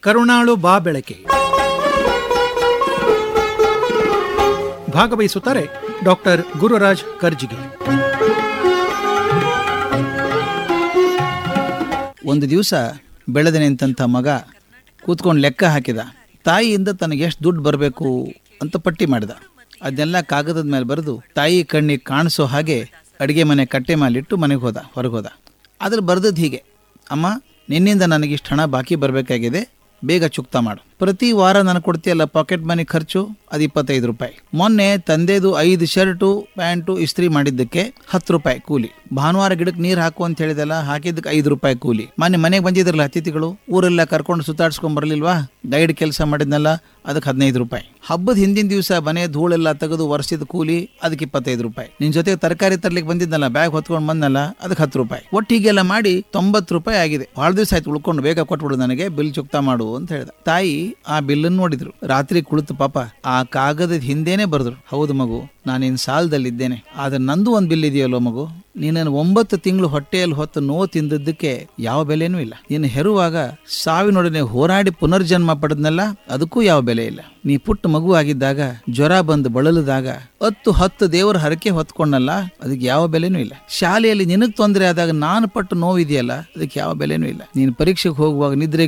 ಕರುಣಾಳು ಬಾ ಬೆಳಕೆ ಭಾಗವಹಿಸುತ್ತಾರೆ ಡಾಕ್ಟರ್ ಗುರುರಾಜ್ ಕರ್ಜಿಗೆ ಒಂದು ದಿವಸ ಬೆಳೆದ ನಿಂತಂಥ ಮಗ ಕೂತ್ಕೊಂಡು ಲೆಕ್ಕ ಹಾಕಿದ ತಾಯಿಯಿಂದ ತನಗೆ ಎಷ್ಟು ದುಡ್ಡು ಬರಬೇಕು ಅಂತ ಪಟ್ಟಿ ಮಾಡಿದ ಅದನ್ನೆಲ್ಲ ಕಾಗದದ ಮೇಲೆ ಬರೆದು ತಾಯಿ ಕಣ್ಣಿಗೆ ಕಾಣಿಸೋ ಹಾಗೆ ಅಡುಗೆ ಮನೆ ಕಟ್ಟೆ ಮೇಲಿಟ್ಟು ಮನೆಗೆ ಹೋದ ಹೊರಗೆ ಹೋದ ಅದ್ರ ಬರ್ದದ್ದು ಹೀಗೆ ಅಮ್ಮ ನಿನ್ನಿಂದ ನನಗಿಷ್ಟು ಹಣ ಬಾಕಿ ಬರಬೇಕಾಗಿದೆ ಬೇಗ ಚುಕ್ತಾ ಮಾಡು ಪ್ರತಿ ವಾರ ನನಗೆ ಕೊಡ್ತೀಯಲ್ಲ ಪಾಕೆಟ್ ಮನಿ ಖರ್ಚು ಅದು ಇಪ್ಪತ್ತೈದು ರೂಪಾಯಿ ಮೊನ್ನೆ ತಂದೆದು ಐದು ಶರ್ಟು ಪ್ಯಾಂಟು ಇಸ್ತ್ರಿ ಮಾಡಿದ್ದಕ್ಕೆ ಹತ್ತು ರೂಪಾಯಿ ಕೂಲಿ ಭಾನುವಾರ ಗಿಡಕ್ಕೆ ನೀರು ಹಾಕು ಅಂತ ಹೇಳಿದಲ್ಲ ಹಾಕಿದ್ದಕ್ಕೆ ಐದು ರೂಪಾಯಿ ಕೂಲಿ ಮೊನ್ನೆ ಮನೆಗೆ ಬಂದಿದ್ರಲ್ಲ ಅತಿಥಿಗಳು ಊರೆಲ್ಲ ಕರ್ಕೊಂಡು ಸುತ್ತಾಡ್ಸ್ಕೊಂಡ್ ಬರಲಿಲ್ವಾ ಗೈಡ್ ಕೆಲಸ ಮಾಡಿದ್ನಲ್ಲ ಅದಕ್ಕೆ ಹದಿನೈದು ರೂಪಾಯಿ ಹಬ್ಬದ ಹಿಂದಿನ ದಿವಸ ಮನೆ ಧೂಳೆಲ್ಲ ತೆಗೆದು ವರ್ಷದ ಕೂಲಿ ಅದಕ್ಕೆ ಇಪ್ಪತ್ತೈದು ರೂಪಾಯಿ ನಿನ್ ಜೊತೆ ತರಕಾರಿ ತರ್ಲಿಕ್ಕೆ ಬಂದಿದ್ನಲ್ಲ ಬ್ಯಾಗ್ ಹೊತ್ಕೊಂಡು ಬಂದಲ್ಲ ಅದಕ್ಕೆ ಹತ್ತು ರೂಪಾಯಿ ಒಟ್ಟು ಹೀಗೆಲ್ಲ ಮಾಡಿ ತೊಂಬತ್ತು ರೂಪಾಯಿ ಆಗಿದೆ ಭಾಳ ದಿವಸ ಆಯ್ತು ಉಳ್ಕೊಂಡು ಬೇಗ ಕೊಟ್ಬಿಡು ನನಗೆ ಬಿಲ್ ಚುಕ್ತಾ ಮಾಡು ಅಂತ ಹೇಳ್ದ ತಾಯಿ ಆ ಬಿಲ್ಲನ್ನು ನೋಡಿದ್ರು ರಾತ್ರಿ ಕುಳಿತು ಪಾಪ ಆ ಕಾಗದದ ಹಿಂದೆನೆ ಬರೆದ್ರು ಹೌದು ಮಗು ನಾನಿನ್ ಸಾಲದಲ್ಲಿದ್ದೇನೆ ಆದ್ರೆ ನಂದು ಒಂದು ಬಿಲ್ ಇದೆಯಲ್ಲೋ ಮಗು ನೀನನ್ನು ಒಂಬತ್ತು ತಿಂಗಳು ಹೊಟ್ಟೆಯಲ್ಲಿ ಹೊತ್ತು ನೋವು ತಿಂದದ್ದಕ್ಕೆ ಯಾವ ಬೆಲೆನೂ ಇಲ್ಲ ನೀನು ಹೆರುವಾಗ ಸಾವಿನೊಡನೆ ಹೋರಾಡಿ ಪುನರ್ಜನ್ಮ ಪಡೆದ್ನಲ್ಲ ಅದಕ್ಕೂ ಯಾವ ಬೆಲೆ ಇಲ್ಲ ನೀ ಪುಟ್ಟ ಮಗು ಆಗಿದ್ದಾಗ ಜ್ವರ ಬಂದು ಬಳಲಿದಾಗ ಹತ್ತು ಹತ್ತು ದೇವರ ಹರಕೆ ಹೊತ್ಕೊಂಡಲ್ಲ ಅದಕ್ಕೆ ಯಾವ ಬೆಲೆನೂ ಇಲ್ಲ ಶಾಲೆಯಲ್ಲಿ ನಿನಗ್ ತೊಂದರೆ ಆದಾಗ ನಾನು ಪಟ್ಟು ನೋವಿದೆಯಲ್ಲ ಅದಕ್ಕೆ ಯಾವ ಬೆಲೆನೂ ಇಲ್ಲ ನೀನು ಪರೀಕ್ಷೆಗೆ ಹೋಗುವಾಗ ನಿದ್ರೆ